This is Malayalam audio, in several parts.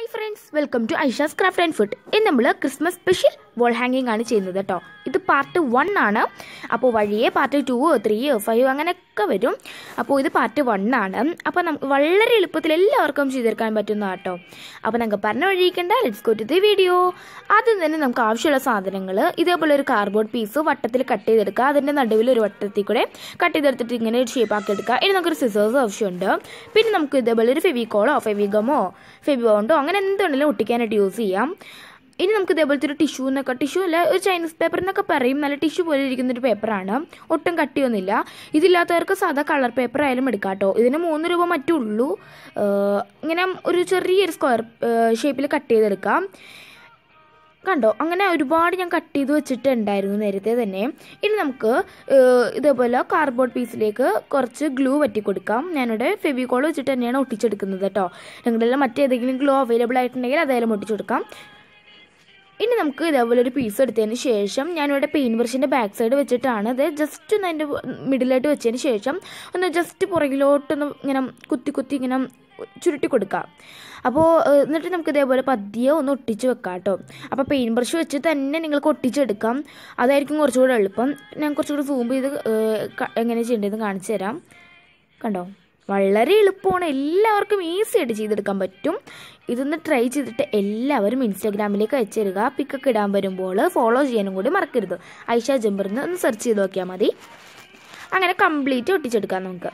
friends welcome to Aisha's craft and food ഇന്ന് നമ്മൾ ക്രിസ്മസ് സ്പെഷ്യൽ വോൾ ഹാങ്ങിങ് ആണ് ചെയ്യുന്നത് കേട്ടോ ഇത് പാർട്ട് വൺ ആണ് അപ്പോൾ വഴിയെ പാർട്ട് ടു ത്രീ ഫൈവ് അങ്ങനെയൊക്കെ വരും അപ്പോൾ ഇത് പാർട്ട് വൺ ആണ് അപ്പോൾ നമുക്ക് വളരെ എളുപ്പത്തിൽ എല്ലാവർക്കും ചെയ്തെടുക്കാൻ പറ്റുന്ന കേട്ടോ അപ്പോൾ നമുക്ക് പറഞ്ഞ വഴിയിക്കേണ്ട let's go to the video ആദ്യം തന്നെ നമുക്ക് ആവശ്യമുള്ള സാധനങ്ങൾ ഇതേപോലെ ഒരു കാർഡ്ബോർഡ് പീസ് വട്ടത്തിൽ കട്ട് ചെയ്തെടുക്കുക അതിൻ്റെ നടുവിൽ ഒരു വട്ടത്തിൽ കൂടെ കട്ട് ചെയ്തെടുത്തിട്ട് ഇങ്ങനെ ഒരു ഷേപ്പ് ആക്കി എടുക്കുക ഇനി നമുക്കൊരു സിസേഴ്സ് ആവശ്യമുണ്ട് പിന്നെ നമുക്ക് ഇതേപോലെ ഒരു ഫെവിക്കോളോ ഫെവിഗമോ ഫെവിബോണ്ടോ അങ്ങനെ എന്തുണ്ടെങ്കിലും ഒട്ടിക്കാനായിട്ട് യൂസ് ചെയ്യാം ഇനി നമുക്ക് ഇതേപോലത്തെ ഒരു ടിഷ്യൂ എന്നൊക്കെ ടിഷ്യൂ അല്ല ഒരു ചൈനീസ് പേപ്പർ എന്നൊക്കെ പറയും നല്ല ടിഷ്യൂ പോലെ ഇരിക്കുന്ന ഒരു പേപ്പറാണ് ഒട്ടും കട്ടിയൊന്നുമില്ല ഇതില്ലാത്തവർക്ക് സാധാ കളർ പേപ്പർ ആയാലും എടുക്കാം കേട്ടോ ഇതിന് മൂന്ന് രൂപ മറ്റേ ഉള്ളൂ ഏഹ് ഇങ്ങനെ ഒരു ചെറിയൊരു സ്ക്വയർ ഷേപ്പിൽ കട്ട് ചെയ്തെടുക്കാം കണ്ടോ അങ്ങനെ ഒരുപാട് ഞാൻ കട്ട് ചെയ്ത് വെച്ചിട്ടുണ്ടായിരുന്നു നേരത്തെ തന്നെ ഇനി നമുക്ക് ഏഹ്, ഇതേപോലെ കാർഡ്ബോർഡ് പീസിലേക്ക് കുറച്ച് ഗ്ലൂ പറ്റി കൊടുക്കാം ഞാനിവിടെ ഫെവിക്കോൾ വെച്ചിട്ട് തന്നെയാണ് ഒട്ടിച്ചെടുക്കുന്നത് കേട്ടോ നിങ്ങളുടെ മറ്റേതെങ്കിലും ഗ്ലൂ അവൈലബിൾ ആയിട്ടുണ്ടെങ്കിൽ അതായാലും ഒട്ടിച്ചു കൊടുക്കാം ഇനി നമുക്ക് ഇതേപോലെ ഒരു പീസ് എടുത്തതിന് ശേഷം ഞാനിവിടെ പെയിൻ ബ്രഷിൻ്റെ ബാക്ക് സൈഡ് വെച്ചിട്ടാണ് ഇത് ജസ്റ്റ് ഒന്ന് അതിൻ്റെ മിഡിലായിട്ട് വെച്ചതിന് ശേഷം ഒന്ന് ജസ്റ്റ് പുറകിലോട്ടൊന്ന് ഇങ്ങനെ കുത്തി കുത്തി ഇങ്ങനെ ചുരുട്ടി കൊടുക്കാം അപ്പോൾ ഏഹ്, എന്നിട്ട് നമുക്ക് ഇതേപോലെ പതിയെ ഒന്ന് ഒട്ടിച്ച് വെക്കാം കേട്ടോ അപ്പോൾ പെയിൻ ബ്രഷ് വെച്ച് തന്നെ നിങ്ങൾക്ക് ഒട്ടിച്ചെടുക്കാം അതായിരിക്കും കുറച്ചുകൂടെ എളുപ്പം ഞാൻ കുറച്ചുകൂടി സൂം ചെയ്ത് ഏഹ്, ക- എങ്ങനെ ചെയ്യേണ്ടതെന്ന് കാണിച്ചു തരാം കണ്ടോ വളരെ എളുപ്പമാണ് എല്ലാവർക്കും ഈസി ആയിട്ട് ചെയ്തെടുക്കാൻ പറ്റും ഇതൊന്ന് ട്രൈ ചെയ്തിട്ട് എല്ലാവരും ഇൻസ്റ്റാഗ്രാമിലേക്ക് അയച്ചു തരിക പിക്കൊക്കെ ഇടാൻ വരുമ്പോൾ ഫോളോ ചെയ്യാനും കൂടി മറക്കരുത് ഐഷ ജമ്പറിന്ന് ഒന്ന് സെർച്ച് ചെയ്ത് നോക്കിയാൽ മതി അങ്ങനെ കംപ്ലീറ്റ് ഒട്ടിച്ചെടുക്കാം നമുക്ക്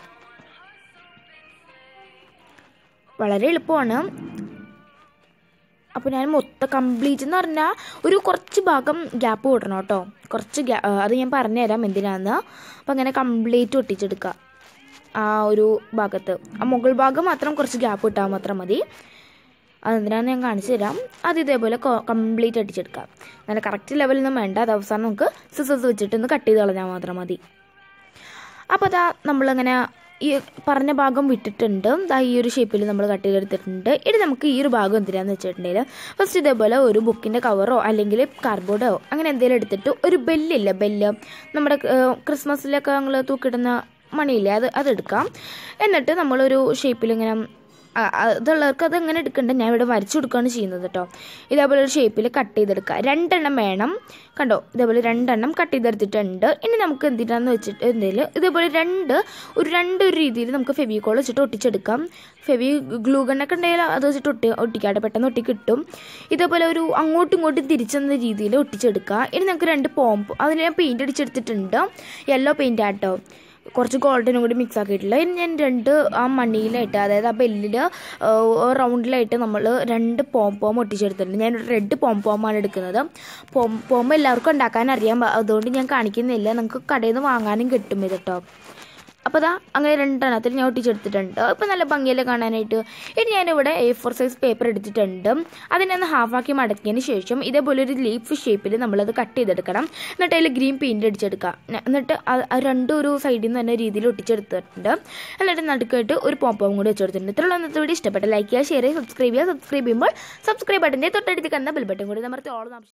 വളരെ എളുപ്പമാണ് അപ്പോൾ ഞാൻ മൊത്തം കംപ്ലീറ്റ് എന്ന് പറഞ്ഞാൽ ഒരു കുറച്ച് ഭാഗം ഗ്യാപ്പ് വിടണം കേട്ടോ കുറച്ച് ഗ്യാ ആ, അത് ഞാൻ പറഞ്ഞുതരാം എന്തിനാന്ന് അപ്പോൾ അങ്ങനെ കംപ്ലീറ്റ് ഒട്ടിച്ചെടുക്കുക ആ ഒരു ഭാഗത്ത് ആ മുകൾ ഭാഗം മാത്രം കുറച്ച് ഗ്യാപ്പ് ഇട്ടാൽ മാത്രം മതി അതെന്തിനാന്ന് ഞാൻ കാണിച്ചു തരാം അത് ഇതേപോലെ കംപ്ലീറ്റ് അടിച്ചെടുക്കാം നല്ല കറക്റ്റ് ലെവലിൽ ഒന്നും വേണ്ട അത് അവസാനം നമുക്ക് സിസേഴ്സ് വെച്ചിട്ടൊന്ന് കട്ട് ചെയ്ത് കളഞ്ഞാൽ മാത്രം മതി അപ്പോൾ അതാ നമ്മളിങ്ങനെ ഈ പറഞ്ഞ ഭാഗം വിട്ടിട്ടുണ്ട് ദാ ഈ ഒരു ഷേപ്പിൽ നമ്മൾ കട്ട് ചെയ്തെടുത്തിട്ടുണ്ട് ഇനി നമുക്ക് ഈ ഒരു ഭാഗം എന്തിനാന്ന് വെച്ചിട്ടുണ്ടെങ്കിൽ ഫസ്റ്റ് ഇതേപോലെ ഒരു ബുക്കിൻ്റെ കവറോ അല്ലെങ്കിൽ കാർഡ്ബോർഡോ അങ്ങനെ എന്തെങ്കിലും എടുത്തിട്ട് ഒരു ബെല്ലില്ല ബെല്ല് നമ്മുടെ ഏഹ്, ക്രിസ്മസിലൊക്കെ നമ്മൾ തൂക്കിടുന്ന മണിയില്ലേ അത് അതെടുക്കാം എന്നിട്ട് നമ്മളൊരു ഷേപ്പിൽ ഇങ്ങനെ ആ, ആ, ഇതുള്ളവർക്ക് അത് എങ്ങനെ എടുക്കണ്ട ഞാൻ ഇവിടെ വരച്ചു കൊടുക്കുകയാണ് ചെയ്യുന്നത് കേട്ടോ ഇതേപോലെ ഒരു ഷേപ്പിൽ കട്ട് ചെയ്തെടുക്കുക രണ്ടെണ്ണം വേണം കണ്ടോ ഇതേപോലെ രണ്ടെണ്ണം കട്ട് ചെയ്തെടുത്തിട്ടുണ്ട് ഇനി നമുക്ക് എന്തിനാന്ന് വെച്ചിട്ട് എന്തെങ്കിലും ഇതേപോലെ രണ്ട് ഒരു രണ്ട് ഒരു രീതിയിൽ നമുക്ക് ഫെവിക്കോൾ വെച്ചിട്ട് ഒട്ടിച്ചെടുക്കാം ഫെവി ഗ്ലൂ ഗണ്ണൊക്കെ ഉണ്ടെങ്കിൽ അത് വെച്ചിട്ട് ഒട്ടി ഒട്ടിക്കാട്ടെ പെട്ടെന്ന് ഒട്ടി കിട്ടും ഇതേപോലെ ഒരു അങ്ങോട്ടും ഇങ്ങോട്ടും തിരിച്ചെന്ന രീതിയിൽ ഒട്ടിച്ചെടുക്കുക ഇനി നമുക്ക് രണ്ട് പോംപ് അതിന് ഞാൻ പെയിൻറ് അടിച്ചെടുത്തിട്ടുണ്ട് യെല്ലോ പെയിൻ്റ് ആട്ടോ കുറച്ച് ഗോൾഡനും കൂടി മിക്സ് ആക്കിയിട്ടില്ല ഇനി ഞാൻ രണ്ട് ആ മണിയിലായിട്ട് അതായത് ആ ബെല്ലിൽ റൗണ്ടിലായിട്ട് നമ്മൾ രണ്ട് പോം പോം ഒട്ടിച്ചെടുത്തിട്ടുണ്ട് ഞാൻ റെഡ് പോം പോമാണ് എടുക്കുന്നത് പോം പോം എല്ലാവർക്കും ഉണ്ടാക്കാൻ അറിയാം അതുകൊണ്ട് ഞാൻ കാണിക്കുന്നില്ല നമുക്ക് കടയിൽ നിന്ന് വാങ്ങാനും കിട്ടും ഇത് കേട്ടോ അപ്പോൾ അതാ അങ്ങനെ രണ്ടെണ്ണത്തിൽ ഞാൻ ഒട്ടിച്ചെടുത്തിട്ടുണ്ട് ഇപ്പോൾ നല്ല ഭംഗിയല്ലേ കാണാനായിട്ട് ഇനി ഞാനിവിടെ എ ഫോർ സൈസ് പേപ്പർ എടുത്തിട്ടുണ്ട് അതിനെ ഒന്ന് ഹാഫാക്കി മടക്കിയതിന് ശേഷം ഇതേപോലെ ഒരു ലീഫ് ഷേപ്പിൽ നമ്മളത് കട്ട് ചെയ്തെടുക്കണം എന്നിട്ട് അതിൽ ഗ്രീൻ പെയിൻറ് അടിച്ചെടുക്കുക ന- എന്നിട്ട് അത് അത് രണ്ടും ഒരു സൈഡിൽ നിന്ന് തന്നെ രീതിയിൽ ഒട്ടിച്ചെടുത്തിട്ടുണ്ട് എന്നിട്ട് നടുക്കായിട്ട് ഒരു പോംപോം കൂടി വെച്ചെടുത്തിട്ടുണ്ട് ഇത്രയുള്ള ഇന്നത്തെ വീഡിയോ ഇഷ്ടപ്പെട്ട ലൈക്ക് ചെയ്യുക ഷെയർ ചെയ്യുക സബ്സ്ക്രൈബ് ചെയ്യുക സബ്സ്ക്രൈബ് ചെയ്യുമ്പോൾ സബ്സ്ക്രൈബ് ബട്ടൻ്റെ തൊട്ടടുത്ത് കണ്ട ബെൽ ബട്ടൺ കൂടി നമ്മൾ ഓളം